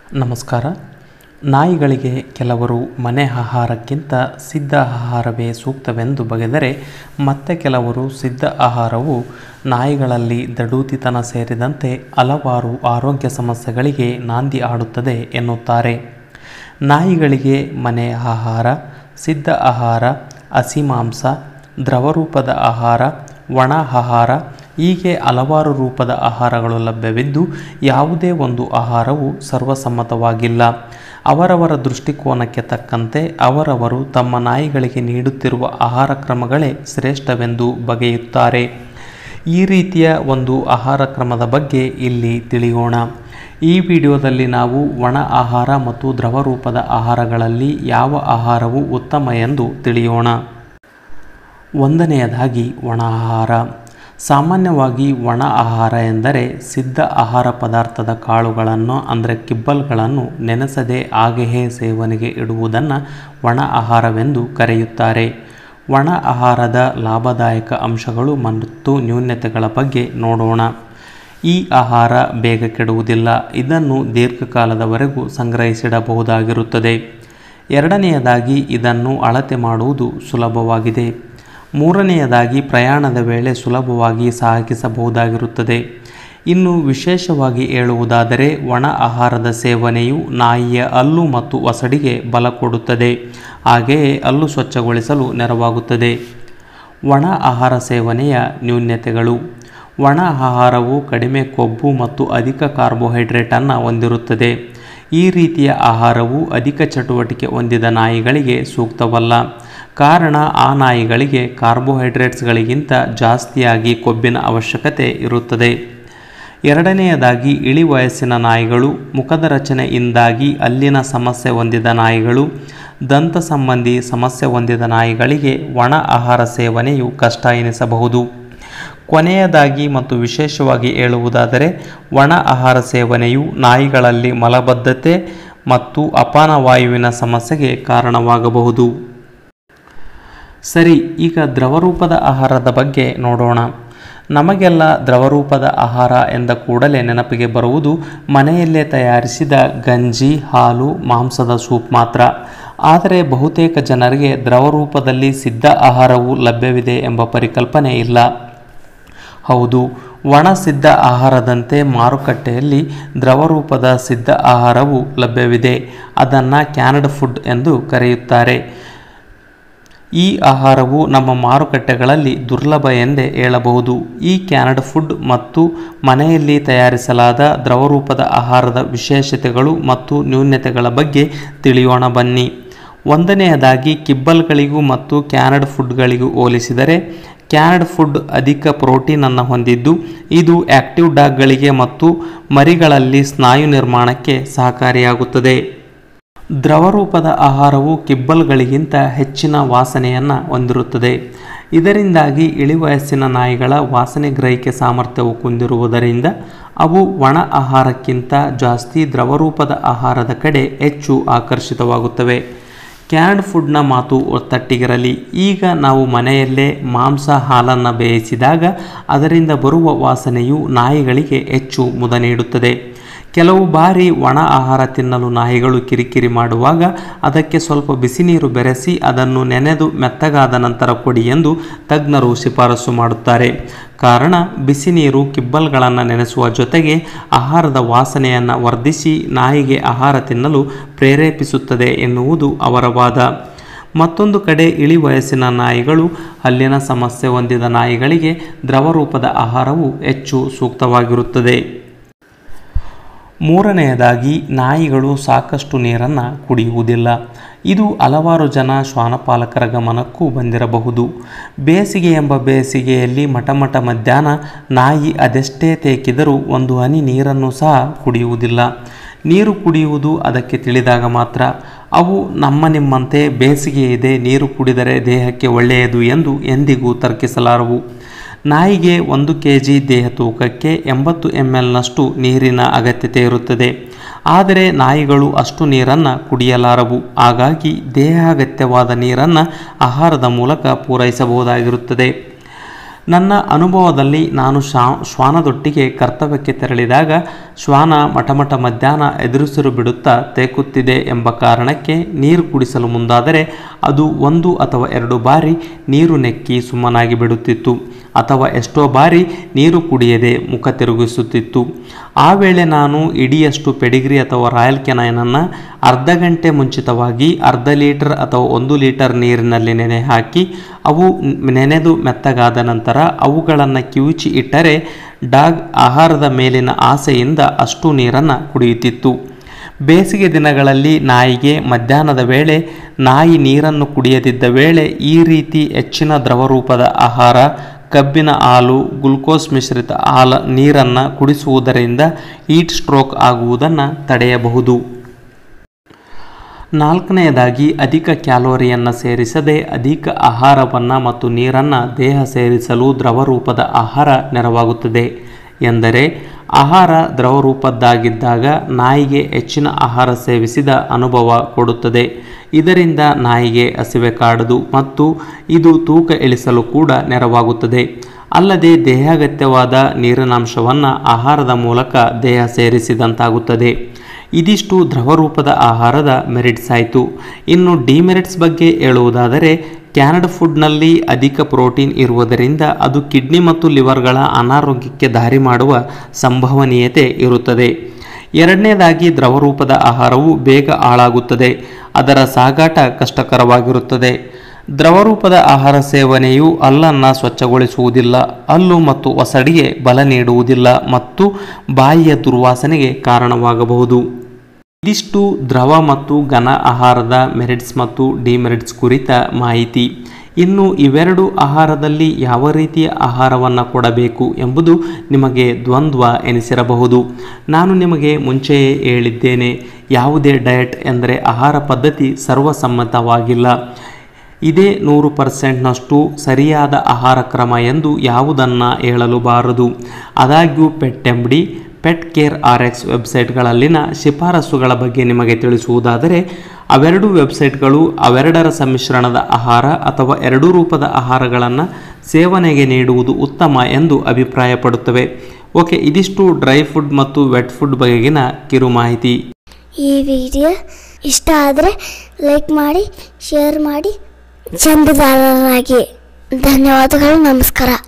ನಮಸ್ಕಾರ ನಾಯಿಗಳಿಗೆ ಕೆಲವರು ಮನೆ ಆಹಾರಕ್ಕಿಂತ ಸಿದ್ಧ ಆಹಾರವೇ ಸೂಕ್ತವೆಂದು ಬಗೆದರೆ ಮತ್ತೆ ಕೆಲವರು ಸಿದ್ಧ ಆಹಾರವು ನಾಯಿಗಳಲ್ಲಿ ದಡೂತಿತನ ಸೇರಿದಂತೆ ಹಲವಾರು ಆರೋಗ್ಯ ಸಮಸ್ಯೆಗಳಿಗೆ ನಾಂದಿ ಆಡುತ್ತದೆ ಎನ್ನುತ್ತಾರೆ ನಾಯಿಗಳಿಗೆ ಮನೆ ಆಹಾರ ಸಿದ್ಧ ಆಹಾರ ಹಸಿ ಮಾಂಸ ದ್ರವರೂಪದ ಆಹಾರ ಒಣ ಆಹಾರ ಹೀಗೆ ಹಲವಾರು ರೂಪದ ಆಹಾರಗಳು ಲಭ್ಯವಿದ್ದು ಯಾವುದೇ ಒಂದು ಆಹಾರವು ಸರ್ವಸಮ್ಮತವಾಗಿಲ್ಲ ಅವರವರ ದೃಷ್ಟಿಕೋನಕ್ಕೆ ತಕ್ಕಂತೆ ಅವರವರು ತಮ್ಮ ನಾಯಿಗಳಿಗೆ ನೀಡುತ್ತಿರುವ ಆಹಾರ ಕ್ರಮಗಳೇ ಶ್ರೇಷ್ಠವೆಂದು ಬಗೆಯುತ್ತಾರೆ ಈ ರೀತಿಯ ಒಂದು ಆಹಾರ ಕ್ರಮದ ಬಗ್ಗೆ ಇಲ್ಲಿ ತಿಳಿಯೋಣ ಈ ವಿಡಿಯೋದಲ್ಲಿ ನಾವು ಒಣ ಆಹಾರ ಮತ್ತು ದ್ರವ ರೂಪದ ಆಹಾರಗಳಲ್ಲಿ ಯಾವ ಆಹಾರವು ಉತ್ತಮ ಎಂದು ತಿಳಿಯೋಣ ಒಂದನೆಯದಾಗಿ ಒಣ ಆಹಾರ ಸಾಮಾನ್ಯವಾಗಿ ಒಣ ಆಹಾರ ಎಂದರೆ ಸಿದ್ಧ ಆಹಾರ ಪದಾರ್ಥದ ಕಾಳುಗಳನ್ನು ಅಂದರೆ ಕಿಬ್ಬಲ್ಗಳನ್ನು ನೆನೆಸದೆ ಹಾಗೆಯೇ ಸೇವನೆಗೆ ಇಡುವುದನ್ನು ಒಣ ಆಹಾರವೆಂದು ಕರೆಯುತ್ತಾರೆ ಒಣ ಆಹಾರದ ಲಾಭದಾಯಕ ಅಂಶಗಳು ಮತ್ತು ನ್ಯೂನ್ಯತೆಗಳ ಬಗ್ಗೆ ನೋಡೋಣ ಈ ಆಹಾರ ಬೇಗ ಕೆಡುವುದಿಲ್ಲ ಇದನ್ನು ದೀರ್ಘಕಾಲದವರೆಗೂ ಸಂಗ್ರಹಿಸಿಡಬಹುದಾಗಿರುತ್ತದೆ ಎರಡನೆಯದಾಗಿ ಇದನ್ನು ಅಳತೆ ಮಾಡುವುದು ಸುಲಭವಾಗಿದೆ ಮೂರನೆಯದಾಗಿ ಪ್ರಯಾಣದ ವೇಳೆ ಸುಲಭವಾಗಿ ಸಾಗಿಸಬಹುದಾಗಿರುತ್ತದೆ ಇನ್ನು ವಿಶೇಷವಾಗಿ ಹೇಳುವುದಾದರೆ ಒಣ ಆಹಾರದ ಸೇವನೆಯು ನಾಯಿಯ ಹಲ್ಲು ಮತ್ತು ಒಸಡಿಗೆ ಬಲ ಕೊಡುತ್ತದೆ ಹಾಗೆಯೇ ಹಲ್ಲು ಸ್ವಚ್ಛಗೊಳಿಸಲು ನೆರವಾಗುತ್ತದೆ ಒಣ ಆಹಾರ ಸೇವನೆಯ ನ್ಯೂನ್ಯತೆಗಳು ಒಣ ಆಹಾರವು ಕಡಿಮೆ ಕೊಬ್ಬು ಮತ್ತು ಅಧಿಕ ಕಾರ್ಬೋಹೈಡ್ರೇಟನ್ನು ಹೊಂದಿರುತ್ತದೆ ಈ ರೀತಿಯ ಆಹಾರವು ಅಧಿಕ ಚಟುವಟಿಕೆ ಹೊಂದಿದ ನಾಯಿಗಳಿಗೆ ಸೂಕ್ತವಲ್ಲ ಕಾರಣ ಆ ನಾಯಿಗಳಿಗೆ ಕಾರ್ಬೋಹೈಡ್ರೇಟ್ಸ್ಗಳಿಗಿಂತ ಜಾಸ್ತಿಯಾಗಿ ಕೊಬ್ಬಿನ ಅವಶ್ಯಕತೆ ಇರುತ್ತದೆ ಎರಡನೆಯದಾಗಿ ಇಳಿ ವಯಸ್ಸಿನ ನಾಯಿಗಳು ಮುಖದ ರಚನೆಯಿಂದಾಗಿ ಅಲ್ಲಿನ ಸಮಸ್ಯೆ ಹೊಂದಿದ ನಾಯಿಗಳು ದಂತ ಸಂಬಂಧಿ ಸಮಸ್ಯೆ ಹೊಂದಿದ ನಾಯಿಗಳಿಗೆ ಒಣ ಆಹಾರ ಸೇವನೆಯು ಕಷ್ಟ ಎನಿಸಬಹುದು ಕೊನೆಯದಾಗಿ ಮತ್ತು ವಿಶೇಷವಾಗಿ ಹೇಳುವುದಾದರೆ ಒಣ ಆಹಾರ ಸೇವನೆಯು ನಾಯಿಗಳಲ್ಲಿ ಮಲಬದ್ಧತೆ ಮತ್ತು ಅಪಾನವಾಯುವಿನ ಸಮಸ್ಯೆಗೆ ಕಾರಣವಾಗಬಹುದು ಸರಿ ಈಗ ದ್ರವರೂಪದ ಆಹಾರದ ಬಗ್ಗೆ ನೋಡೋಣ ನಮಗೆಲ್ಲ ದ್ರವರೂಪದ ಆಹಾರ ಎಂದ ಕೂಡಲೇ ನೆನಪಿಗೆ ಬರುವುದು ಮನೆಯಲ್ಲೇ ತಯಾರಿಸಿದ ಗಂಜಿ ಹಾಲು ಮಾಂಸದ ಸೂಪ್ ಮಾತ್ರ ಆದರೆ ಬಹುತೇಕ ಜನರಿಗೆ ದ್ರವರೂಪದಲ್ಲಿ ಸಿದ್ಧ ಆಹಾರವು ಲಭ್ಯವಿದೆ ಎಂಬ ಪರಿಕಲ್ಪನೆ ಇಲ್ಲ ಹೌದು ಒಣ ಸಿದ್ಧ ಆಹಾರದಂತೆ ಮಾರುಕಟ್ಟೆಯಲ್ಲಿ ದ್ರವರೂಪದ ಸಿದ್ಧ ಆಹಾರವು ಲಭ್ಯವಿದೆ ಅದನ್ನು ಕ್ಯಾನಡ್ ಫುಡ್ ಎಂದು ಕರೆಯುತ್ತಾರೆ ಈ ಆಹಾರವು ನಮ್ಮ ಮಾರುಕಟ್ಟೆಗಳಲ್ಲಿ ದುರ್ಲಭ ಎಂದೇ ಹೇಳಬಹುದು ಈ ಕ್ಯಾನಡ್ ಫುಡ್ ಮತ್ತು ಮನೆಯಲ್ಲಿ ತಯಾರಿಸಲಾದ ದ್ರವರೂಪದ ಆಹಾರದ ವಿಶೇಷತೆಗಳು ಮತ್ತು ನ್ಯೂನ್ಯತೆಗಳ ಬಗ್ಗೆ ತಿಳಿಯೋಣ ಬನ್ನಿ ಒಂದನೆಯದಾಗಿ ಕಿಬ್ಬಲ್ಗಳಿಗೂ ಮತ್ತು ಕ್ಯಾನಡ್ ಫುಡ್ಗಳಿಗೂ ಹೋಲಿಸಿದರೆ ಕ್ಯಾನಡ್ ಫುಡ್ ಅಧಿಕ ಪ್ರೋಟೀನನ್ನು ಹೊಂದಿದ್ದು ಇದು ಆಕ್ಟಿವ್ ಡಾಗ್ಗಳಿಗೆ ಮತ್ತು ಮರಿಗಳಲ್ಲಿ ಸ್ನಾಯು ನಿರ್ಮಾಣಕ್ಕೆ ಸಹಕಾರಿಯಾಗುತ್ತದೆ ದ್ರವರೂಪದ ಆಹಾರವು ಕಿಬ್ಬಲ್ಗಳಿಗಿಂತ ಹೆಚ್ಚಿನ ವಾಸನೆಯನ್ನು ಹೊಂದಿರುತ್ತದೆ ಇದರಿಂದಾಗಿ ಇಳಿವಯಸ್ಸಿನ ನಾಯಿಗಳ ವಾಸನೆ ಗ್ರಹಿಕೆ ಸಾಮರ್ಥ್ಯವು ಕುಂದಿರುವುದರಿಂದ ಅವು ಒಣ ಆಹಾರಕ್ಕಿಂತ ಜಾಸ್ತಿ ದ್ರವರೂಪದ ಆಹಾರದ ಕಡೆ ಹೆಚ್ಚು ಆಕರ್ಷಿತವಾಗುತ್ತವೆ ಕ್ಯಾನ್ಡ್ ಫುಡ್ನ ಮಾತು ತಟ್ಟಿಗಿರಲಿ ಈಗ ನಾವು ಮನೆಯಲ್ಲೇ ಮಾಂಸ ಹಾಲನ್ನು ಬೇಯಿಸಿದಾಗ ಅದರಿಂದ ಬರುವ ವಾಸನೆಯು ನಾಯಿಗಳಿಗೆ ಹೆಚ್ಚು ಮುದ ನೀಡುತ್ತದೆ ಕೆಲವು ಬಾರಿ ಒಣ ಆಹಾರ ತಿನ್ನಲು ನಾಯಿಗಳು ಕಿರಿಕಿರಿ ಮಾಡುವಾಗ ಅದಕ್ಕೆ ಸ್ವಲ್ಪ ಬಿಸಿ ನೀರು ಬೆರೆಸಿ ಅದನ್ನು ನೆನೆದು ಮೆತ್ತಗಾದ ನಂತರ ಕೊಡಿ ಎಂದು ತಜ್ಞರು ಶಿಫಾರಸು ಮಾಡುತ್ತಾರೆ ಕಾರಣ ಬಿಸಿ ನೀರು ಕಿಬ್ಬಲ್ಗಳನ್ನು ನೆನೆಸುವ ಜೊತೆಗೆ ಆಹಾರದ ವಾಸನೆಯನ್ನು ವರ್ಧಿಸಿ ನಾಯಿಗೆ ಆಹಾರ ತಿನ್ನಲು ಪ್ರೇರೇಪಿಸುತ್ತದೆ ಎನ್ನುವುದು ಅವರ ವಾದ ಮತ್ತೊಂದು ಕಡೆ ಇಳಿ ವಯಸ್ಸಿನ ನಾಯಿಗಳು ಹಲ್ಲಿನ ಸಮಸ್ಯೆ ಹೊಂದಿದ ನಾಯಿಗಳಿಗೆ ದ್ರವರೂಪದ ಆಹಾರವು ಹೆಚ್ಚು ಸೂಕ್ತವಾಗಿರುತ್ತದೆ ಮೂರನೆಯದಾಗಿ ನಾಯಿಗಳು ಸಾಕಷ್ಟು ನೀರನ್ನು ಕುಡಿಯುವುದಿಲ್ಲ ಇದು ಹಲವಾರು ಜನ ಶ್ವಾನಪಾಲಕರ ಗಮನಕ್ಕೂ ಬಂದಿರಬಹುದು ಬೇಸಿಗೆ ಎಂಬ ಬೇಸಿಗೆಯಲ್ಲಿ ಮಟಮಟ ಮಧ್ಯಾಹ್ನ ನಾಯಿ ಅದೆಷ್ಟೇ ತೇಕಿದರೂ ಒಂದು ಹನಿ ನೀರನ್ನು ಸಹ ಕುಡಿಯುವುದಿಲ್ಲ ನೀರು ಕುಡಿಯುವುದು ಅದಕ್ಕೆ ತಿಳಿದಾಗ ಮಾತ್ರ ಅವು ನಮ್ಮ ನಿಮ್ಮಂತೆ ಬೇಸಿಗೆ ಇದೆ ನೀರು ಕುಡಿದರೆ ದೇಹಕ್ಕೆ ಒಳ್ಳೆಯದು ಎಂದು ಎಂದಿಗೂ ತರ್ಕಿಸಲಾರವು ನಾಯಿಗೆ ಒಂದು ಕೆ ಜಿ ದೇಹ ತೂಕಕ್ಕೆ ಎಂಬತ್ತು ಎಮ್ ಎಲ್ನಷ್ಟು ನೀರಿನ ಅಗತ್ಯತೆ ಇರುತ್ತದೆ ಆದರೆ ನಾಯಿಗಳು ಅಷ್ಟು ನೀರನ್ನು ಕುಡಿಯಲಾರವು ಹಾಗಾಗಿ ದೇಹಾಗತ್ಯವಾದ ನೀರನ್ನು ಆಹಾರದ ಮೂಲಕ ಪೂರೈಸಬಹುದಾಗಿರುತ್ತದೆ ನನ್ನ ಅನುಭವದಲ್ಲಿ ನಾನು ಶಾ ಶ್ವಾನದೊಟ್ಟಿಗೆ ಕರ್ತವ್ಯಕ್ಕೆ ತೆರಳಿದಾಗ ಶ್ವಾನ ಮಠಮಠ ಮಧ್ಯಾಹ್ನ ಎದುರಿಸಿರು ಬಿಡುತ್ತಾ ತೇಕುತ್ತಿದೆ ಎಂಬ ಕಾರಣಕ್ಕೆ ನೀರು ಕುಡಿಸಲು ಮುಂದಾದರೆ ಅದು ಒಂದು ಅಥವಾ ಎರಡು ಬಾರಿ ನೀರು ನೆಕ್ಕಿ ಸುಮ್ಮನಾಗಿ ಬಿಡುತ್ತಿತ್ತು ಅಥವಾ ಎಷ್ಟೋ ಬಾರಿ ನೀರು ಕುಡಿಯದೆ ಮುಖ ತಿರುಗಿಸುತ್ತಿತ್ತು ಆ ವೇಳೆ ನಾನು ಇಡಿಯಷ್ಟು ಪೆಡಿಗ್ರಿ ಅಥವಾ ರಾಯಲ್ ಕೆನೈನನ್ನು ಅರ್ಧ ಗಂಟೆ ಮುಂಚಿತವಾಗಿ ಅರ್ಧ ಲೀಟರ್ ಅಥವಾ ಒಂದು ಲೀಟರ್ ನೀರಿನಲ್ಲಿ ನೆನೆ ಹಾಕಿ ಅವು ನೆನೆದು ಮೆತ್ತಗಾದ ನಂತರ ಅವುಗಳನ್ನು ಕಿವುಚಿ ಇಟ್ಟರೆ ಡಾಗ್ ಆಹಾರದ ಮೇಲಿನ ಆಸೆಯಿಂದ ಅಷ್ಟು ನೀರನ್ನು ಕುಡಿಯುತ್ತಿತ್ತು ಬೇಸಿಗೆ ದಿನಗಳಲ್ಲಿ ನಾಯಿಗೆ ಮಧ್ಯಾಹ್ನದ ವೇಳೆ ನಾಯಿ ನೀರನ್ನು ಕುಡಿಯದಿದ್ದ ವೇಳೆ ಈ ರೀತಿ ಹೆಚ್ಚಿನ ದ್ರವರೂಪದ ಆಹಾರ ಕಬ್ಬಿನ ಹಾಲು ಗ್ಲುಕೋಸ್ ಮಿಶ್ರಿತ ಹಾಲ ನೀರನ್ನು ಕುಡಿಸುವುದರಿಂದ ಹೀಟ್ ಸ್ಟ್ರೋಕ್ ಆಗುವುದನ್ನು ತಡೆಯಬಹುದು ನಾಲ್ಕನೆಯದಾಗಿ ಅಧಿಕ ಕ್ಯಾಲೋರಿಯನ್ನು ಸೇರಿಸದೆ ಅಧಿಕ ಆಹಾರವನ್ನು ಮತ್ತು ನೀರನ್ನು ದೇಹ ಸೇರಿಸಲು ದ್ರವರೂಪದ ಆಹಾರ ನೆರವಾಗುತ್ತದೆ ಎಂದರೆ ಆಹಾರ ದ್ರವರೂಪದ್ದಾಗಿದ್ದಾಗ ನಾಯಿಗೆ ಹೆಚ್ಚಿನ ಆಹಾರ ಸೇವಿಸಿದ ಅನುಭವ ಕೊಡುತ್ತದೆ ಇದರಿಂದ ನಾಯಿಗೆ ಹಸಿವೆ ಕಾಡದು ಮತ್ತು ಇದು ತೂಕ ಇಳಿಸಲು ಕೂಡ ನೆರವಾಗುತ್ತದೆ ಅಲ್ಲದೆ ದೇಹಾಗತ್ಯವಾದ ನೀರಿನಾಂಶವನ್ನು ಆಹಾರದ ಮೂಲಕ ದೇಹ ಸೇರಿಸಿದಂತಾಗುತ್ತದೆ ಇದಿಷ್ಟು ದ್ರವರೂಪದ ಆಹಾರದ ಮೆರಿಟ್ಸ್ ಆಯಿತು ಇನ್ನು ಡಿಮೆರಿಟ್ಸ್ ಬಗ್ಗೆ ಹೇಳುವುದಾದರೆ ಕ್ಯಾನಡ್ ಫುಡ್ನಲ್ಲಿ ಅಧಿಕ ಪ್ರೋಟೀನ್ ಇರುವುದರಿಂದ ಅದು ಕಿಡ್ನಿ ಮತ್ತು ಲಿವರ್ಗಳ ಅನಾರೋಗ್ಯಕ್ಕೆ ದಾರಿ ಮಾಡುವ ಸಂಭವನೀಯತೆ ಇರುತ್ತದೆ ಎರಡನೇದಾಗಿ ದ್ರವರೂಪದ ಆಹಾರವು ಬೇಗ ಹಾಳಾಗುತ್ತದೆ ಅದರ ಸಾಗಾಟ ಕಷ್ಟಕರವಾಗಿರುತ್ತದೆ ದ್ರವರೂಪದ ಆಹಾರ ಸೇವನೆಯು ಹಲ್ಲನ್ನು ಸ್ವಚ್ಛಗೊಳಿಸುವುದಿಲ್ಲ ಹಲ್ಲು ಮತ್ತು ಒಸಡಿಗೆ ಬಲ ನೀಡುವುದಿಲ್ಲ ಮತ್ತು ಬಾಯಿಯ ದುರ್ವಾಸನೆಗೆ ಕಾರಣವಾಗಬಹುದು ಇದಿಷ್ಟು ದ್ರವ ಮತ್ತು ಘನ ಆಹಾರದ ಮೆರಿಟ್ಸ್ ಮತ್ತು ಡಿಮೆರಿಟ್ಸ್ ಕುರಿತ ಮಾಹಿತಿ ಇನ್ನು ಇವೆರಡು ಆಹಾರದಲ್ಲಿ ಯಾವ ರೀತಿಯ ಆಹಾರವನ್ನು ಕೊಡಬೇಕು ಎಂಬುದು ನಿಮಗೆ ದ್ವಂದ್ವ ಎನಿಸಿರಬಹುದು ನಾನು ನಿಮಗೆ ಮುಂಚೆಯೇ ಹೇಳಿದ್ದೇನೆ ಯಾವುದೇ ಡಯಟ್ ಎಂದರೆ ಆಹಾರ ಪದ್ಧತಿ ಸರ್ವಸಮ್ಮತವಾಗಿಲ್ಲ ಇದೇ ನೂರು ಪರ್ಸೆಂಟ್ನಷ್ಟು ಸರಿಯಾದ ಆಹಾರ ಕ್ರಮ ಎಂದು ಯಾವುದನ್ನು ಹೇಳಲು ಬಾರದು ಆದಾಗ್ಯೂ ಪೆಟ್ಟೆಂಬಡಿ ಪೆಟ್ ಕೇರ್ ಆರ್ ಎಕ್ಸ್ ವೆಬ್ಸೈಟ್ಗಳಲ್ಲಿನ ಶಿಫಾರಸುಗಳ ಬಗ್ಗೆ ನಿಮಗೆ ತಿಳಿಸುವುದಾದರೆ ಅವೆರಡು ವೆಬ್ಸೈಟ್ಗಳು ಅವೆರಡರ ಸಮ್ಮಿಶ್ರಣದ ಆಹಾರ ಅಥವಾ ಎರಡೂ ರೂಪದ ಆಹಾರಗಳನ್ನು ಸೇವನೆಗೆ ನೀಡುವುದು ಉತ್ತಮ ಎಂದು ಅಭಿಪ್ರಾಯಪಡುತ್ತವೆ ಓಕೆ ಇದಿಷ್ಟು ಡ್ರೈ ಫುಡ್ ಮತ್ತು ವೆಟ್ ಫುಡ್ ಬಗೆಗಿನ ಕಿರು ಮಾಹಿತಿ ಈ ವಿಡಿಯೋ ಇಷ್ಟ ಆದರೆ ಲೈಕ್ ಮಾಡಿ ಶೇರ್ ಮಾಡಿ ಚಂದದಾರರಾಗಿ ಧನ್ಯವಾದಗಳು ನಮಸ್ಕಾರ